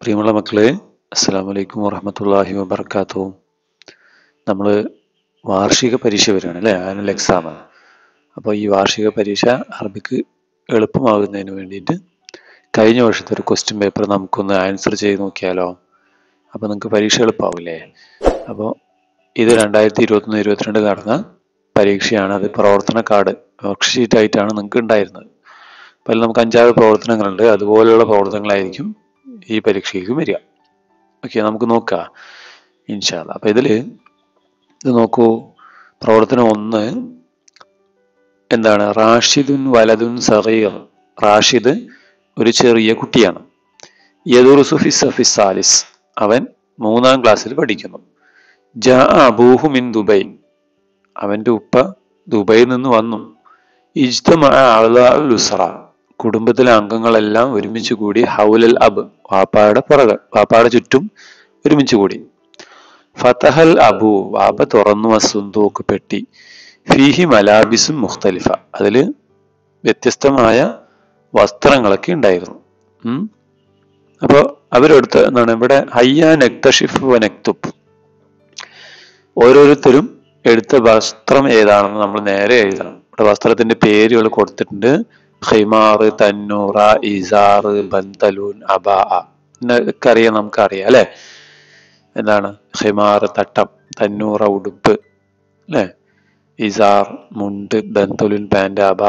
പ്രിയമുള്ള മക്കളെ അസ്സാം വലൈക്കും വറഹമത്തല്ലാഹി വബർക്കാത്തു നമ്മൾ വാർഷിക പരീക്ഷ വരികയാണ് അല്ലേ ആനുവൽ എക്സാം അപ്പോൾ ഈ വാർഷിക പരീക്ഷ അറബിക്ക് എളുപ്പമാകുന്നതിന് വേണ്ടിയിട്ട് കഴിഞ്ഞ വർഷത്തെ ഒരു ക്വസ്റ്റ്യൻ പേപ്പർ നമുക്കൊന്ന് ആൻസർ ചെയ്ത് നോക്കിയാലോ അപ്പോൾ നിങ്ങൾക്ക് പരീക്ഷ എളുപ്പമാവില്ലേ അപ്പോൾ ഇത് രണ്ടായിരത്തി ഇരുപത്തൊന്ന് ഇരുപത്തിരണ്ട് നടന്ന പരീക്ഷയാണ് അത് പ്രവർത്തന കാർഡ് വർക്ക് ഷീറ്റായിട്ടാണ് നിങ്ങൾക്ക് ഉണ്ടായിരുന്നത് അപ്പോൾ അതിൽ നമുക്ക് അഞ്ചാറ് പ്രവർത്തനങ്ങളുണ്ട് അതുപോലെയുള്ള പ്രവർത്തനങ്ങളായിരിക്കും ഈ പരീക്ഷയ്ക്കും വരിക ഓക്കെ നമുക്ക് നോക്കാം ഇൻഷാല്ല അപ്പം ഇതിൽ ഇത് നോക്കൂ പ്രവർത്തനം ഒന്ന് എന്താണ് റാഷിദുൻ വലതുൻ സഗീർ റാഷിദ് ഒരു ചെറിയ കുട്ടിയാണ് യദുറുസുഫി സഫി സാലിസ് അവൻ മൂന്നാം ക്ലാസ്സിൽ പഠിക്കുന്നു ജാ അബൂഹു മിൻ ദുബൈ അവൻ്റെ ഉപ്പ ദുബൈയിൽ നിന്ന് വന്നു ഇജ്തമ ലുസറ കുടുംബത്തിലെ അംഗങ്ങളെല്ലാം ഒരുമിച്ച് കൂടി ഹൗലൽ അബ് വാപ്പായുടെ പുറകെ വാപ്പായുടെ ചുറ്റും ഒരുമിച്ച് കൂടി ഫതഹൽ അബു വാപ്പ തുറന്നു വസുന്തൂക്ക് പെട്ടി ഫീഹി മലാബിസും മുഖ്തലിഫ അതിൽ വ്യത്യസ്തമായ വസ്ത്രങ്ങളൊക്കെ ഉണ്ടായിരുന്നു ഉം അപ്പോൾ അവരെടുത്ത് എന്താണ് ഇവിടെ ഹയ്യ നെക്തഷിഫ് വനെക്തുബ് ഓരോരുത്തരും എടുത്ത വസ്ത്രം ഏതാണെന്ന് നമ്മൾ നേരെ എഴുതണം ഇവിടെ വസ്ത്രത്തിന്റെ പേരുകൾ കൊടുത്തിട്ടുണ്ട് ഹിമാർ തന്നൂറ ഇസാർ ബന്തലൂൻ അബാ എന്നൊക്കെ അറിയാം നമുക്കറിയാം അല്ലെ എന്താണ് ഹിമാർ തട്ടം തന്നൂറ ഉടുപ്പ് അല്ലെ ഇസാർ മുണ്ട് ബന്തലുൻ പാൻറ് അബാ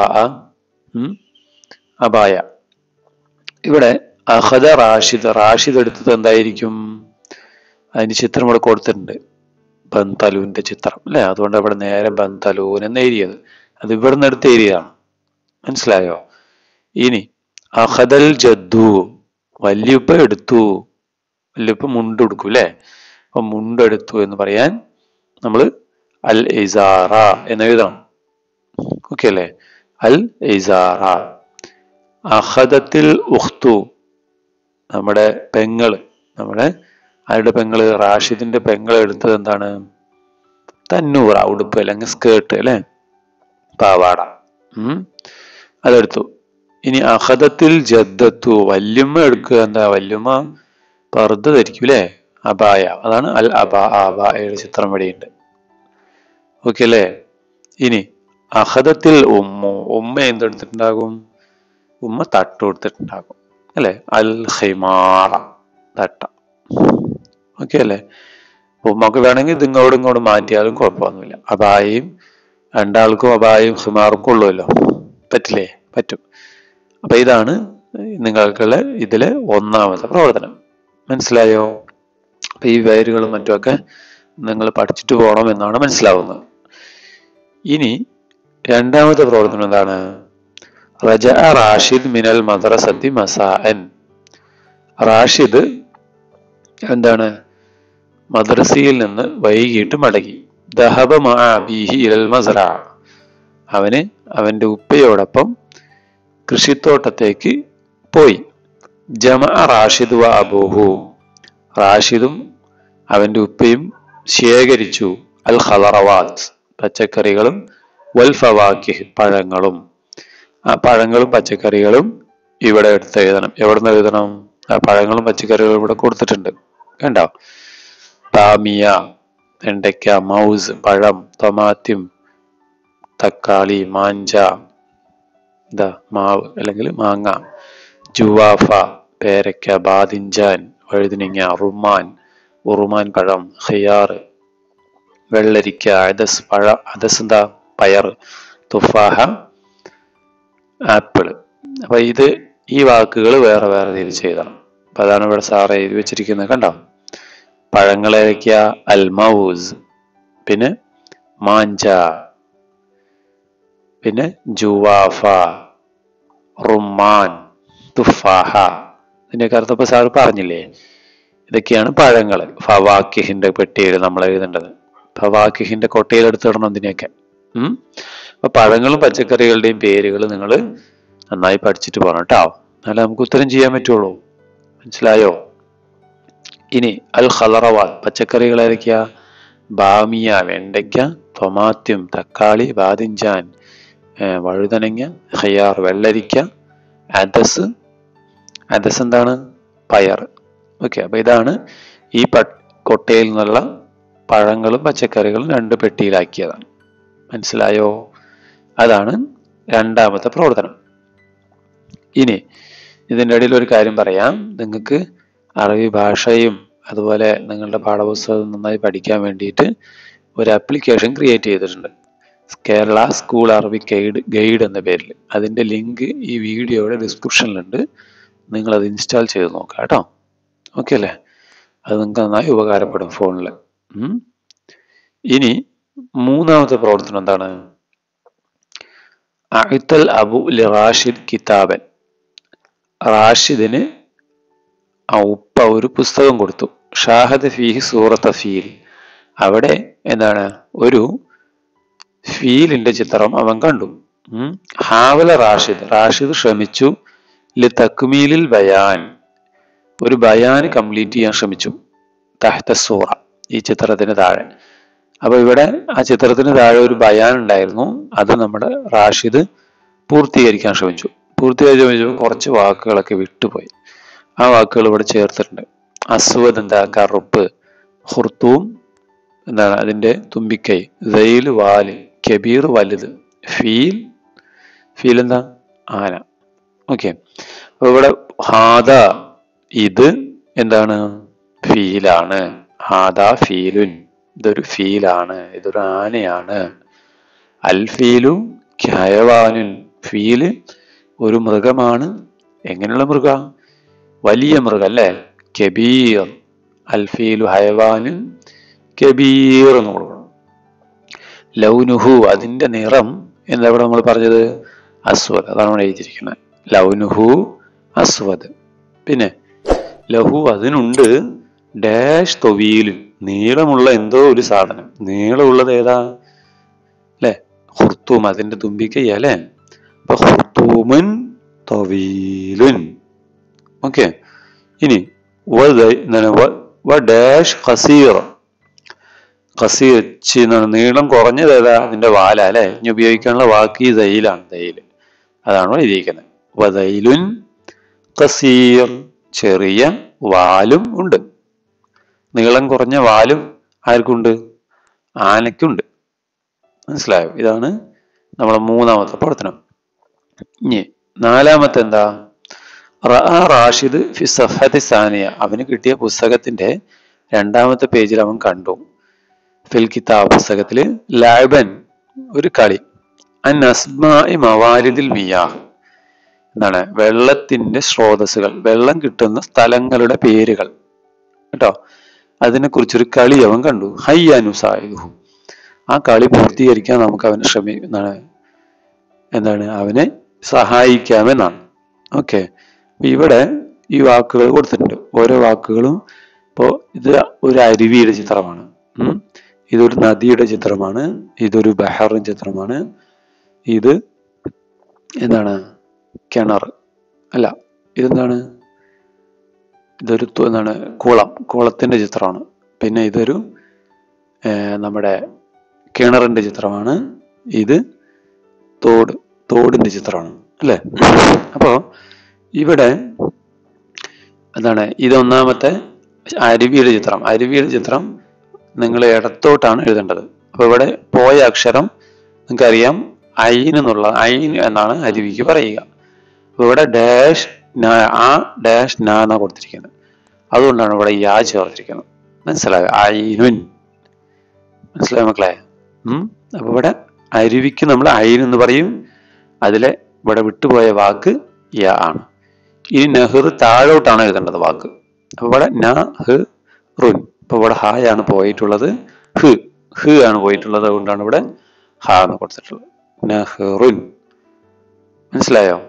അബായ ഇവിടെ അഹദ റാഷിദ് റാഷിദ് എടുത്തത് എന്തായിരിക്കും അതിന് ചിത്രം ഇവിടെ കൊടുത്തിട്ടുണ്ട് ബന്തലൂന്റെ ചിത്രം അല്ലെ അതുകൊണ്ട് ഇവിടെ നേരെ ബന്തലൂൻ എന്ന് എഴുതിയത് അത് ഇവിടുന്ന് എടുത്ത ഏരിയയാണ് മനസ്സിലായോ ഇനി അഹദൽ ജദ്ദു വല്യുപ്പ എടുത്തു വല്യുപ്പ മുണ്ട് എടുക്കും അല്ലെ അപ്പൊ മുണ്ടെടുത്തു എന്ന് പറയാൻ നമ്മൾ അൽ ഇസാറ എന്ന് എഴുതണം ഓക്കെ അല്ലേ അൽ ഇസാറ അഹദത്തിൽ ഉഖ്തു നമ്മുടെ പെങ്ങള് നമ്മുടെ ആരുടെ പെങ്ങള് റാഷിദിന്റെ പെങ്ങള് എടുത്തത് എന്താണ് തന്നൂറ ഉടുപ്പ് അല്ലെങ്കിൽ സ്കേർട്ട് അല്ലെ പാവാട ഉം അതെടുത്തു ഇനി അഹദത്തിൽ ജദ്ദത്തു വല്യമ്മ എടുക്കുക എന്താ വല്യമ്മ പർദ്ദ ധരിക്കും അല്ലേ അബായ അതാണ് അൽ അബാ അബായയുടെ ചിത്രം ഇവിടെയുണ്ട് ഓക്കെ അല്ലേ ഇനി അഹദത്തിൽ ഉമ്മു ഉമ്മ എന്തെടുത്തിട്ടുണ്ടാകും ഉമ്മ തട്ട് കൊടുത്തിട്ടുണ്ടാകും അല്ലെ അൽ ഹിമാറ തട്ട ഓക്കെ അല്ലേ ഉമ്മക്ക് വേണമെങ്കിൽ ഇത് ഇങ്ങോട്ടും ഇങ്ങോട്ടും മാറ്റിയാലും കുഴപ്പമൊന്നുമില്ല അബായയും രണ്ടാൾക്കും അബായയും ഹിമാർക്കും ഉള്ളുമല്ലോ പറ്റില്ലേ പറ്റും അപ്പൊ ഇതാണ് നിങ്ങൾക്കുള്ള ഇതിലെ ഒന്നാമത്തെ പ്രവർത്തനം മനസ്സിലായോ അപ്പൊ ഈ പേരുകളും മറ്റുമൊക്കെ നിങ്ങൾ പഠിച്ചിട്ട് പോകണം എന്നാണ് മനസ്സിലാവുന്നത് ഇനി രണ്ടാമത്തെ പ്രവർത്തനം എന്താണ് റജ റാഷിദ് മിനൽ മദ്രസത്തി മസാൻ റാഷിദ് എന്താണ് മദ്രസയിൽ നിന്ന് വൈകിട്ട് മടങ്ങി ദഹബ മഅബീഹി ഇലൽ മസ്റ അവന് അവന്റെ ഉപ്പയോടൊപ്പം കൃഷിത്തോട്ടത്തേക്ക് പോയി ജമ റാഷിദ് വ അബൂഹു റാഷിദും അവന്റെ ഉപ്പയും ശേഖരിച്ചു അൽ ഖലറവാത്ത് പച്ചക്കറികളും വൽ ഫവാക്കിഹ് പഴങ്ങളും ആ പഴങ്ങളും പച്ചക്കറികളും ഇവിടെ എടുത്ത് എഴുതണം എവിടെ നിന്ന് എഴുതണം ആ പഴങ്ങളും പച്ചക്കറികളും ഇവിടെ കൊടുത്തിട്ടുണ്ട് കണ്ടോ താമിയ വെണ്ടയ്ക്ക മൗസ് പഴം ടൊമാറ്റം തക്കാളി മാഞ്ച ഇതാ മാവ് അല്ലെങ്കിൽ മാങ്ങ ജുവാഫ പേരയ്ക്ക ബാദിഞ്ചാൻ വഴുതിനിങ്ങ റുമാൻ ഉറുമാൻ പഴം ഖിയാർ വെള്ളരിക്ക അദസ് പഴ അദസ് എന്താ പയർ തുഫാഹ ആപ്പിള് അപ്പൊ ഇത് ഈ വാക്കുകൾ വേറെ വേറെ തിരിച്ച് എഴുതണം അപ്പൊ അതാണ് ഇവിടെ സാറ് എഴുതി വെച്ചിരിക്കുന്നത് കണ്ടോ പഴങ്ങൾ ഏതൊക്കെയ അൽമൗസ് പിന്നെ മാഞ്ച പിന്നെ ജുവാഫ റുമാൻ തുഫാഹ ഇതിൻ്റെയൊക്കെ അർത്ഥം ഇപ്പൊ സാറ് പറഞ്ഞില്ലേ ഇതൊക്കെയാണ് പഴങ്ങൾ ഫവാക്കിഹിന്റെ പെട്ടിയിൽ നമ്മൾ എഴുതേണ്ടത് ഫവാക്കിഹിന്റെ കൊട്ടയിൽ എടുത്തിടണം ഇതിനെയൊക്കെ ഉം അപ്പൊ പഴങ്ങളും പച്ചക്കറികളുടെയും പേരുകൾ നിങ്ങൾ നന്നായി പഠിച്ചിട്ട് പോകണം കേട്ടോ എന്നാലേ നമുക്ക് ഉത്തരം ചെയ്യാൻ പറ്റുള്ളൂ മനസ്സിലായോ ഇനി അൽ ഖലറവാൽ പച്ചക്കറികൾ ഏതൊക്കെയാ ബാമിയ വെണ്ടയ്ക്ക ടൊമാറ്റം തക്കാളി ബാദിഞ്ചാൻ വഴുതനങ്ങ ഖയാർ വെള്ളരിക്ക അദസ് അദസ് എന്താണ് പയർ ഓക്കെ അപ്പൊ ഇതാണ് ഈ പ കൊട്ടയിൽ നിന്നുള്ള പഴങ്ങളും പച്ചക്കറികളും രണ്ട് പെട്ടിയിലാക്കിയതാണ് മനസ്സിലായോ അതാണ് രണ്ടാമത്തെ പ്രവർത്തനം ഇനി ഇതിൻ്റെ ഇടയിൽ ഒരു കാര്യം പറയാം നിങ്ങൾക്ക് അറബി ഭാഷയും അതുപോലെ നിങ്ങളുടെ പാഠപുസ്തകം നന്നായി പഠിക്കാൻ വേണ്ടിയിട്ട് ഒരു ആപ്ലിക്കേഷൻ ക്രിയേറ്റ് ചെയ്തിട്ടുണ്ട് Kerala school Arabic guide guide എന്ന പേരിൽ അതിൻ്റെ ലിങ്ക് ഈ വീഡിയോയുടെ ഡിസ്ക്രിപ്ഷനിലുണ്ട് നിങ്ങളത് ഇൻസ്റ്റാൾ ചെയ്ത് നോക്കുക കേട്ടോ ഓക്കെ അല്ലേ അത് നിങ്ങൾക്ക് നന്നായി ഉപകാരപ്പെടും ഫോണിൽ ഇനി മൂന്നാമത്തെ പ്രവർത്തനം എന്താണ് അഴുത്തൽ അബു ലി റാഷിദ് കിതാബൻ റാഷിദിന് ആ ഉപ്പ ഒരു പുസ്തകം കൊടുത്തു ഷാഹദ് ഫീഹി സൂറത്ത ഫീൽ അവിടെ എന്താണ് ഒരു ഫീലിന്റെ ചിത്രം അവൻ കണ്ടു ഉം. ഹാവല റാഷിദ് റാഷിദ് ശ്രമിച്ചു ലി തക്മീലിൽ ബയാൻ ഒരു ബയാൻ കംപ്ലീറ്റ് ചെയ്യാൻ ശ്രമിച്ചു തഹ്ത സൂറ ഈ ചിത്രത്തിന് താഴെ അപ്പൊ ഇവിടെ ആ ചിത്രത്തിന് താഴെ ഒരു ബയാൻ ഉണ്ടായിരുന്നു അത് നമ്മുടെ റാഷിദ് പൂർത്തീകരിക്കാൻ ശ്രമിച്ചു പൂർത്തീകരിച്ച് ശ്രമിച്ചു കുറച്ച് വാക്കുകളൊക്കെ വിട്ടുപോയി ആ വാക്കുകൾ ഇവിടെ ചേർത്തിട്ടുണ്ട് അസ്വദ് എന്താ കറുപ്പ് ഹുർത്തൂം എന്താണ് അതിന്റെ തുമ്പിക്കൈ ദൈൽ വാല് കബീർ വലുത് ഫീൽ ഫീൽ എന്താ ആന ഓക്കെ അപ്പൊ ഇവിടെ ഹാദ ഇത് എന്താണ് ഫീലാണ് ഹാദ ഫീലുൻ ഇതൊരു ഫീലാണ് ഇതൊരു ആനയാണ് അൽ ഫീലു ഖയവാനുൻ ഫീല് ഒരു മൃഗമാണ് എങ്ങനെയുള്ള മൃഗ വലിയ മൃഗം അല്ലേ കബീർ അൽ ഫീലു ഹയവാനുൻ കബീർ എന്ന് കൊടുക്കണം ലൗനുഹു അതിന്റെ നിറം എന്താ ഇവിടെ നമ്മൾ പറഞ്ഞത് അസ്വദ് അതാണ് ഇവിടെ എഴുതിയിരിക്കുന്നത് ലൗനുഹു അസ്വദ് പിന്നെ ലഹു അതിനുണ്ട് ഡാഷ് തൊവീലും നീളമുള്ള എന്തോ ഒരു സാധനം നീളമുള്ളത് ഏതാ അല്ലെ ഹുർത്തൂം അതിന്റെ തുമ്പിക്കൈ അല്ലെ അപ്പൊ ഹുർത്തൂമുൻ തൊവീലുൻ ഓക്കെ ഇനി വ ദ- എന്താണ് വ- വ ഡാഷ് ഖസീർ ഖസീർ ചി എന്നാണ് നീളം കുറഞ്ഞത് ഏതാ അതിന്റെ വാല അല്ലെ ഇനി ഉപയോഗിക്കാനുള്ള വാക്ക് ഈ ദയിലാണ് ദയിൽ അതാണ് ഇവിടെ എഴുതിയിരിക്കുന്നത് വദയിലുൻ ഖസീർ ചെറിയ വാലും ഉണ്ട് നീളം കുറഞ്ഞ വാലും ആർക്കുണ്ട് ആനയ്ക്കുണ്ട് മനസ്സിലായോ ഇതാണ് നമ്മുടെ മൂന്നാമത്തെ പ്രവർത്തനം ഇനി നാലാമത്തെ എന്താ റഅ റാഷിദ് ഫി സഫഹത്തി സാനിയ അവന് കിട്ടിയ പുസ്തകത്തിന്റെ രണ്ടാമത്തെ പേജിൽ അവൻ കണ്ടു ഫിൽ കിതാബ് പുസ്തകത്തില് ലാബൻ ഒരു കളി അൻ അസ്മായി മവാലിദിൽ മിയാഹ് എന്താണ് വെള്ളത്തിന്റെ സ്രോതസ്സുകൾ വെള്ളം കിട്ടുന്ന സ്ഥലങ്ങളുടെ പേരുകൾ കേട്ടോ അതിനെ കുറിച്ചൊരു കളി അവൻ കണ്ടു ഹയ്യാനു സായുഹു ആ കളി പൂർത്തീകരിക്കാൻ നമുക്ക് അവനെ ശ്രമി എന്താണ് എന്താണ് അവനെ സഹായിക്കാമെന്നാണ് ഓക്കെ ഇവിടെ ഈ വാക്കുകൾ കൊടുത്തിട്ടുണ്ട് ഓരോ വാക്കുകളും ഇപ്പോൾ ഇത് ഒരു അരുവിയുടെ ചിത്രമാണ് ഉം. ഇതൊരു നദിയുടെ ചിത്രമാണ് ഇതൊരു ബഹറിൻ ചിത്രമാണ് ഇത് എന്താണ് കിണർ അല്ല ഇതെന്താണ് ഇതൊരു തു- എന്താണ് കുളം കുളത്തിന്റെ ചിത്രമാണ് പിന്നെ ഇതൊരു ഏർ, നമ്മുടെ കിണറിന്റെ ചിത്രമാണ് ഇത് തോട് തോടിന്റെ ചിത്രമാണ് അല്ലേ അപ്പോ ഇവിടെ എന്താണ് ഇത് ഒന്നാമത്തെ അരുവിയുടെ ചിത്രം അരുവിയുടെ ചിത്രം നിങ്ങൾ ഇടത്തോട്ടാണ് എഴുതേണ്ടത് അപ്പൊ ഇവിടെ പോയ അക്ഷരം നിങ്ങൾക്കറിയാം ഐൻ എന്നുള്ള ഐൻ എന്നാണ് അരുവിക്ക് പറയുക അപ്പൊ ഇവിടെ ഡാഷ് ന- ആ ഡാഷ് ന എന്നാണ് കൊടുത്തിരിക്കുന്നത് അതുകൊണ്ടാണ് ഇവിടെ യാ ചേർത്തിരിക്കുന്നത് മനസ്സിലായോ ഐനുൻ മനസ്സിലായോ മക്കളെ ഉം അപ്പൊ ഇവിടെ അരുവിക്ക് നമ്മൾ ഐൻ എന്ന് പറയും അതിലെ ഇവിടെ വിട്ടുപോയ വാക്ക് യ ആണ് ഇനി നെഹ്ർ താഴോട്ടാണ് എഴുതേണ്ടത് വാക്ക് അപ്പൊ ഇവിടെ ന ഹ് റുൻ ഇപ്പൊ ഇവിടെ ഹായാണ് പോയിട്ടുള്ളത് ഹ് ഹ് ആണ് പോയിട്ടുള്ളത് അതുകൊണ്ടാണ് ഇവിടെ ഹ എന്ന് കൊടുത്തിട്ടുള്ളത് നെഹ്റുൻ മനസ്സിലായോ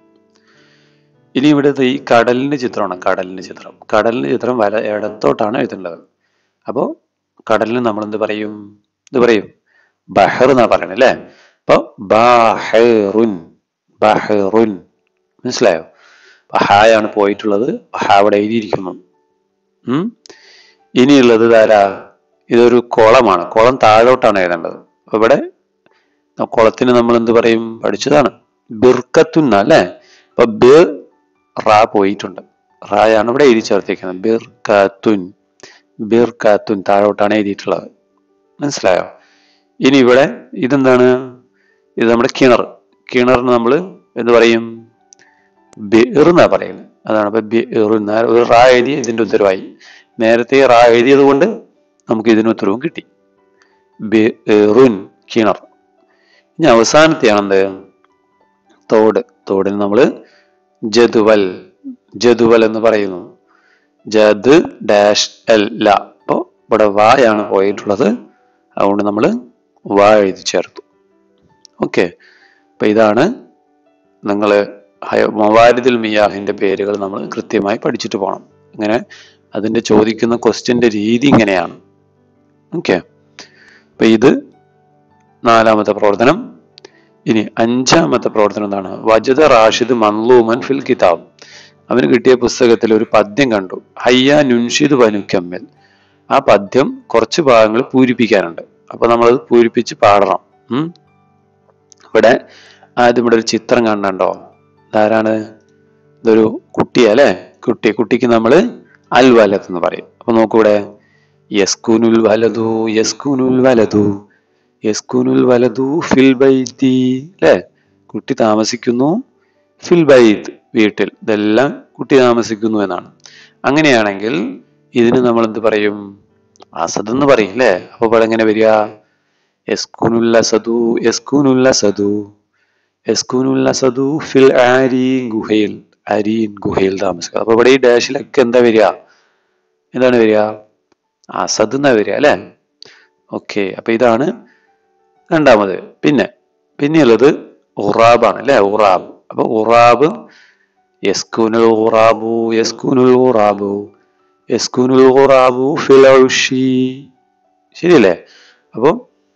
ഇനി ഇവിടുത്തെ ഈ കടലിന്റെ ചിത്രമാണ് കടലിന്റെ ചിത്രം കടലിന്റെ ചിത്രം വല ഇടത്തോട്ടാണ് എഴുതേണ്ടത് അപ്പോ കടലിന് നമ്മൾ എന്ത് പറയും ഇത് പറയും ബഹർ എന്നാ പറയണേ അല്ലേ അപ്പൊ ബഹറുൻ ബഹറുൻ മനസ്സിലായോ അപ്പൊ ഹായാണ് പോയിട്ടുള്ളത് ഹാ അവിടെ എഴുതിയിരിക്കുന്നു ഉം ഇനിയുള്ളത് ധാരാ ഇതൊരു കുളമാണ് കുളം താഴോട്ടാണ് എഴുതേണ്ടത് അപ്പൊ ഇവിടെ കുളത്തിന് നമ്മൾ എന്ത് പറയും പഠിച്ചതാണ് ബിർക്കത്തുന്ന അല്ലേ അപ്പൊ ബ് റാ പോയിട്ടുണ്ട് റായാണ് ഇവിടെ എഴുതി ചേർത്തിരിക്കുന്നത് ബിർ കാത്തുൻ ബിർ കാത്തുൻ താഴോട്ടാണ് എഴുതിയിട്ടുള്ളത് മനസ്സിലായോ ഇനി ഇവിടെ ഇതെന്താണ് ഇത് നമ്മുടെ കിണർ കിണറിന് നമ്മൾ എന്ത് പറയും ബിർ എന്നാ പറയുന്നത് അതാണ് ഇപ്പൊ ബിർ ഒരു റാ എഴുതി ഇതിന്റെ ഉത്തരവായി നേരത്തെ റാ എഴുതിയത് കൊണ്ട് നമുക്ക് ഇതിന് ഉത്തരവും കിട്ടി ബിറുൻ കിണർ ഇനി അവസാനത്തെയാണെന്ത് തോട് തോടിന് നമ്മൾ ജതുവൽ ജതുവൽ എന്ന് പറയുന്നു ജദ് ഡാഷ് എൽ ല അപ്പോൾ ഇവിടെ വായാണ് പോയിട്ടുള്ളത് അതുകൊണ്ട് നമ്മൾ വാ എഴുതി ചേർത്തു ഓക്കെ അപ്പൊ ഇതാണ് നിങ്ങൾ മവാരിദിൽ മിയാഹിന്റെ പേരുകൾ നമ്മൾ കൃത്യമായി പഠിച്ചിട്ട് പോകണം അങ്ങനെ അതിന്റെ ചോദിക്കുന്ന ക്വസ്റ്റ്യന്റെ രീതി ഇങ്ങനെയാണ് ഓക്കെ അപ്പൊ ഇത് നാലാമത്തെ പ്രവർത്തനം ഇനി അഞ്ചാമത്തെ പ്രവർത്തനം എന്താണ് വജദ റാഷിദ് മൻലൂമൻ ഫിൽ കിതാബ് അവന് കിട്ടിയ പുസ്തകത്തിൽ ഒരു പദ്യം കണ്ടു ഹയ്യ നുൻഷിദ് വനുക്കമ്മൽ ആ പദ്യം കുറച്ച് ഭാഗങ്ങൾ പൂരിപ്പിക്കാനുണ്ട് അപ്പൊ നമ്മളത് പൂരിപ്പിച്ച് പാടണം ഉം ഇവിടെ ആദ്യം ഇവിടെ ഒരു ചിത്രം കണ്ടോ ഇതാരാണ് ഇതൊരു കുട്ടിയാ അല്ലെ കുട്ടി കുട്ടിക്ക് നമ്മൾ അൽ വലത് എന്ന് പറയും അപ്പൊ നോക്കൂടെ യസ്കുനുൽ വലതു യസ്കുനുൽ വലതു യസ്കുനുൽ വലതു ഫിൽ ബൈത്തി അല്ലെ കുട്ടി താമസിക്കുന്നു ഫിൽ ബൈത്ത് വീട്ടിൽ ഇതെല്ലാം കുട്ടി താമസിക്കുന്നു എന്നാണ് അങ്ങനെയാണെങ്കിൽ ഇതിന് നമ്മൾ എന്ത് പറയും അസദ് എന്ന് പറയും അല്ലേ അപ്പൊ ഇവിടെ എങ്ങനെ വരിക യസ്കുനുൽ അസദു യസ്കുനുൽ അസദു യസ്കുനുൽ അസദു ഫിൽ ആരീൻ ഗുഹയിൽ അരീൻ ഗുഹയിൽ താമസിക്കുക അപ്പൊ ഇവിടെ ഈ ഡാഷിലൊക്കെ എന്താ വരിക എന്താണ് വരിക അസദ് എന്നാ വരിക അല്ലെ ഓക്കെ അപ്പൊ ഇതാണ് രണ്ടാമത് പിന്നെ പിന്നെയുള്ളത് ഉറാബാണ് അല്ലെ ഉറാബ് അപ്പൊ ഉറാബ് യസ്കുനുൽ ഉറാബു യസ്കുനുൽ ഉറാബു യസ്കുനുൽ ഉറാബു ഫിൽ ഉഷി ശരിയല്ലേ അപ്പൊ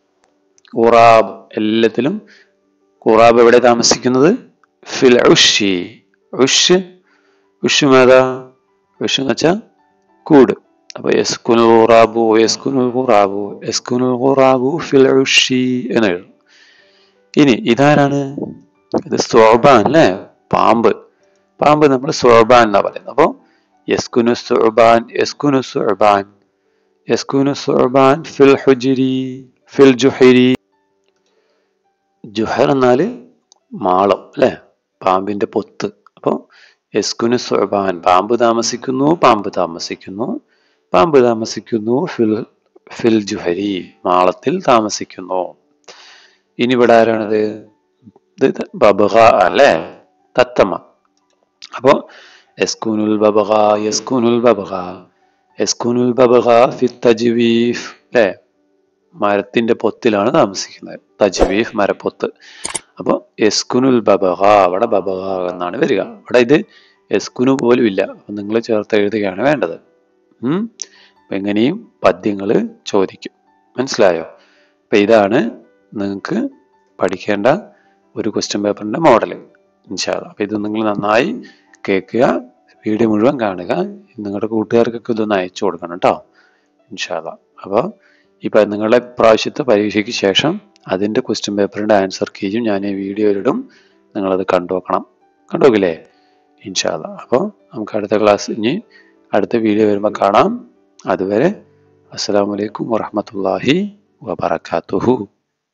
ഉറാബ് എല്ലാത്തിലും ഉറാബ് എവിടെ താമസിക്കുന്നത് ഫിൽ ഉഷി ഉഷ് ഉഷ് മേതാ ഉഷ് എന്ന് വെച്ചാൽ കൂട് അപ്പൊ യസ്കുനുൽ ഉറാബു യസ്കുനുൽ ഉറാബു യസ്കുനുൽ ഉറാബു ഫിൽ ഉഷി എന്ന് എഴുതും ഇനി ഇതാരാണ് ഇത് സ്വാബാൻ അല്ലേ പാമ്പ് പാമ്പ് നമ്മൾ സ്വാബാൻ എന്നാ പറയുന്നത് അപ്പൊ യസ്കുനു സുഅബാൻ യസ്കുനു സുഅബാൻ യസ്കുനു സുഅബാൻ ഫിൽ ഹുജിരി ഫിൽ ജുഹരി ജുഹർ എന്നാല് മാളം അല്ലെ പാമ്പിന്റെ പൊത്ത് അപ്പൊ യസ്കുനു സുഅബാൻ പാമ്പ് താമസിക്കുന്നു പാമ്പ് താമസിക്കുന്നു പാമ്പ് താമസിക്കുന്നു ഫിൽ ഫിൽ ജുഹരി മാളത്തിൽ താമസിക്കുന്നു ഇനി ഇവിടെ ആരാണിത് ഇത് ബബഹ അല്ലേ തത്തമ്മ അപ്പോ യസ്കുനുൽ ബബഹ യസ്കുനുൽ ബബഹ യസ്കുനുൽ ബബഹ ഫി തജ്വീഫ് അല്ലേ മരത്തിന്റെ പൊത്തിലാണ് താമസിക്കുന്നത് തജ്വീഫ് മരപ്പൊത്ത് അപ്പൊ യസ്കുനുൽ ബബഹ അവിടെ ബബഹ എന്നാണ് വരിക അവിടെ ഇത് യസ്കുനു പോലും ഇല്ല അപ്പൊ നിങ്ങൾ ചേർത്ത് എഴുതുകയാണ് വേണ്ടത് ഉം അപ്പൊ എങ്ങനെയും പദ്യങ്ങൾ ചോദിക്കും മനസ്സിലായോ അപ്പൊ ഇതാണ് നിങ്ങൾക്ക് പഠിക്കേണ്ട ഒരു ക്വസ്റ്റ്യൻ പേപ്പറിന്റെ മോഡൽ ഇൻഷാല്ല അപ്പൊ ഇത് നിങ്ങൾ നന്നായി കേൾക്കുക വീഡിയോ മുഴുവൻ കാണുക നിങ്ങളുടെ കൂട്ടുകാർക്കൊക്കെ ഇതൊന്ന് അയച്ചു കൊടുക്കണം കേട്ടോ ഇൻഷാല്ല അപ്പോൾ ഇപ്പൊ നിങ്ങളുടെ പ്രാവശ്യത്തെ പരീക്ഷയ്ക്ക് ശേഷം അതിന്റെ ക്വസ്റ്റ്യൻ പേപ്പറിന്റെ ആൻസർ കീയും ഞാൻ ഈ വീഡിയോയിലിടും നിങ്ങളത് കണ്ടുനോക്കണം കണ്ടുനോക്കില്ലേ ഇൻഷാല്ല അപ്പോൾ നമുക്ക് അടുത്ത ക്ലാസ് ഇനി അടുത്ത വീഡിയോ വരുമ്പോൾ കാണാം അതുവരെ അസ്സലാമലൈക്കും വറഹമത്തല്ലാഹി വബർക്കാത്തുഹു